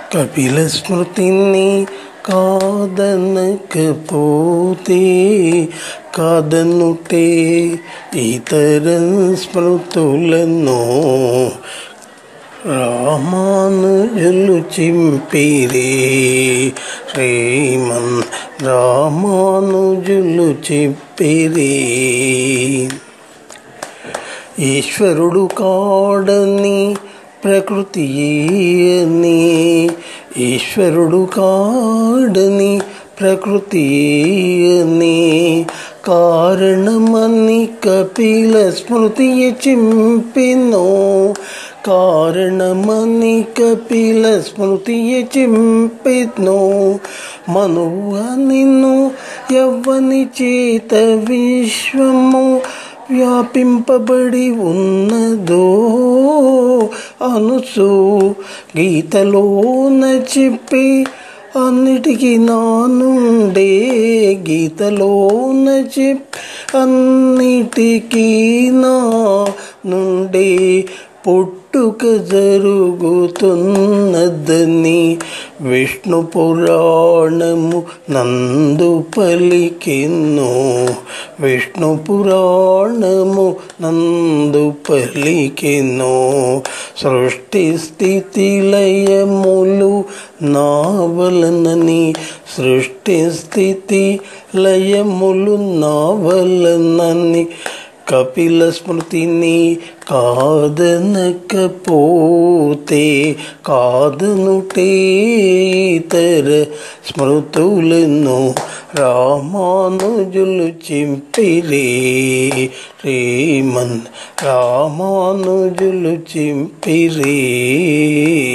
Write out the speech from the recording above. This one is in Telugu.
కపిల స్మృతిని కాదనకపోతే కాదనుటే ఇతర స్మృతులను రామానుజులు చింపిరే శ్రీమన్ రామానుజులు చెప్పిరే ఈశ్వరుడు కాడని ప్రకృతి అని ఈశ్వరుడు కాడని ప్రకృతి అని కారణమని కపిల స్మృతి చింపినో కారణమని కపిల స్మృతి చింపినో మనువ నిన్ను ఎవ్వని చేత విశ్వము వ్యాపింపబడి ఉన్నదో అనుసు గీతలోన చెప్పి అన్నిటికీ నానుండే గీతలోన చెప్పి అన్నిటికీ నా నుండే పుట్టుక జరుగుతున్నదని విష్ణు పురాణము నందు పలికెను విష్ణు పురాణము నందు పలికెను సృష్టి స్థితి లయములు నా వలనని సృష్టి స్థితి లయములు నా వలనని కపిల స్మృతిని కాదనకపోతే కాదనుటే ఇతర స్మృతులను రామానుజులు చింపిరే రేమన్ రామానుజులు చింపిరే